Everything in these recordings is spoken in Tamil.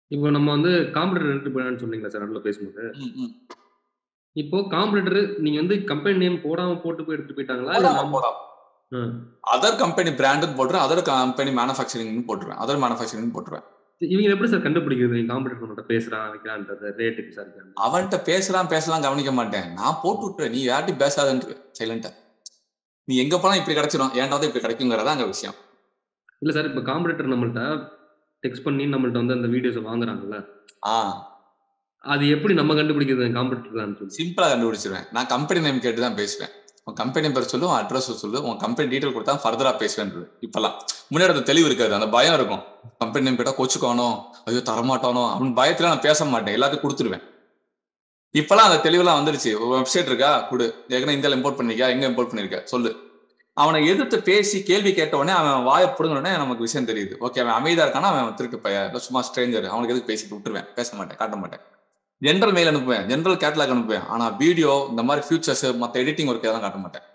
இப்போ நம்ம வந்து காம்படிட்டர் எடுத்துட்டு போயிடலாம்னு சொன்னீங்களா சார் நடுவுல பேசும்போது. ம், ம். இப்போ காம்படிட்டர் நீங்க வந்து கம்பெனி நேம் போடாம போட்டு போய் எடுத்துட்டு போயிட்டாங்களா? இல்ல போடாம, நம்ம போடாம. ம். அதர் கம்பெனி பிராண்டுன்னு போட்டுருவேன். அதர் கம்பெனி மேனுஃபேக்சரிங்னு போட்டுருவேன். அதர் மேனுஃபேக்சரிங்னு போட்டுருவேன். இவங்க எப்படி சார் கண்டுபிடிக்கிறது? நீங்க காம்படிட்டர் நம்மள்ட்ட பேசுறான், வைக்கிறான்றது ரேட் விசாரிக்கிறான். அவன்ட்ட பேசுறான் பேசலாம் கவனிக்க மாட்டேன். நான் போட்டு விட்டுருவேன். நீ யார்ட்டயும் பேசாதன்றுவேன் சைலண்டா. நீ எங்க போனா இப்படி கிடைச்சிரும். ஏன்டா வந்து இப்படி கிடைக்குங்கிறதா அங்க விஷயம். இல்ல சார் இப்ப காம்படிட்டர் நம்மள்ட்ட டெக்ஸ்ட் பண்ணி நம்மள்ட்ட வந்து அந்த வீடியோஸ வாங்குறாங்கல்ல. ஆ. அது எப்படி நம்ம கண்டுபிடிக்கிறது காம்படிட்டர் தான் சொல்லி? சிம்பிளா கண்டுபிடிச்சிருவேன். நான் கம்பெனி நேம் கேட்டு தான் பேசுவேன். உன் கம்பெனி பேர் சொல்லு, உன் அட்ரஸ் சொல்லு, உன் கம்பெனி டீடைல் கொடுத்தா ஃபர்தரா பேசுவேன்ருவேன். இப்பலாம். முன்னாடி அந்த தெளிவு இருக்காது. அந்த பயம் இருக்கும். கம்பெனி நேம் கேட்டா கோச்சுக்குவானோ, ஐயோ தரமாட்டானோ அப்படின்னு பயத்துல நான் பேச மாட்டேன். எல்லாத்தையும் குடுத்துருவேன். இப்பலாம் அந்த தெளிவுலாம் வந்துருச்சு. ஒரு வெப்சைட் இருக்கா? குடு. ஏற்கனவே இந்தியால இம்போர்ட் பண்ணிருக்கியா? எங்க இம்போர்ட் பண்ணிருக்க? சொல்லு. அவனை எதிர்த்து பேசி கேள்வி கேட்ட உடனே அவன் வாய புடுங்கின உடனே நமக்கு விஷயம் தெரியுது. ஓகே அவன் அமைதியா இருக்கானா அவன் திருட்டு பையன். இல்ல சும்மா ஸ்ட்ரேஞ்சர். அவனுக்கு எதுக்கு பேசிட்டு விட்டுருவேன். பேச மாட்டேன். காட்ட மாட்டேன். ஜெனரல் மெயில் அனுப்புவேன். ஜெனரல் கேட்டலாக் அனுப்புவேன். ஆனா வீடியோ இந்த மாதிரி ஃபியூச்சர்ஸ் மத்த எடிட்டிங் ஒர்க் எல்லாம் காட்ட மாட்டேன்.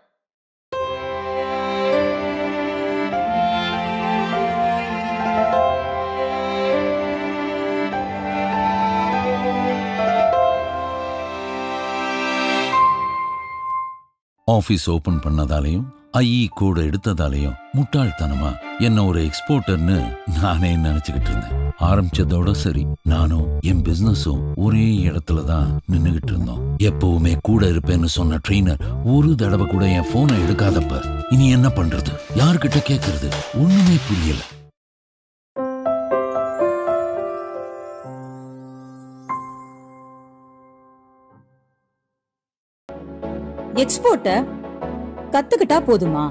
ஆபீஸ் ஓபன் பண்ணதாலையும் ஐஇ கோடு எடுத்ததாலையும் முட்டாள்தனமா என்ன ஒரு எக்ஸ்போர்ட்டர்னு நானே நினைச்சுக்கிட்டு இருந்தேன் ஆரம்பிச்சதோட சரி நானும் என் பிசினஸும் ஒரே இடத்துல தான் நின்னுகிட்டு இருந்தோம் எப்பவுமே கூட இருப்பேன்னு சொன்ன ட்ரெயினர் ஒரு தடவை கூட என் போனை எடுக்காதப்ப இனி என்ன பண்றது யார்கிட்ட கேக்குறது ஒண்ணுமே புரியல எக்ஸ்போர்ட்ட கத்துக்கிட்டா போதுமா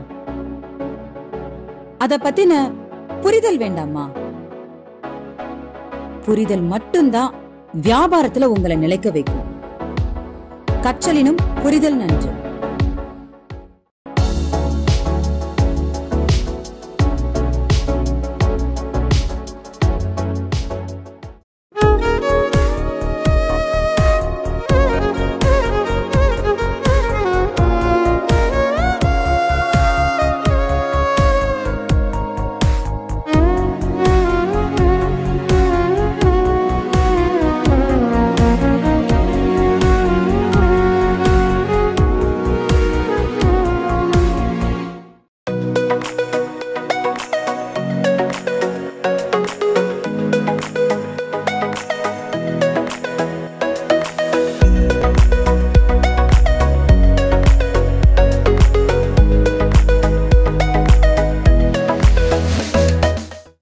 அத பத்தின புரிதல் வேண்டாமா புரிதல் மட்டும்தான் வியாபாரத்துல உங்களை நிலைக்க வைக்கும் கற்றலினும் புரிதல் நன்று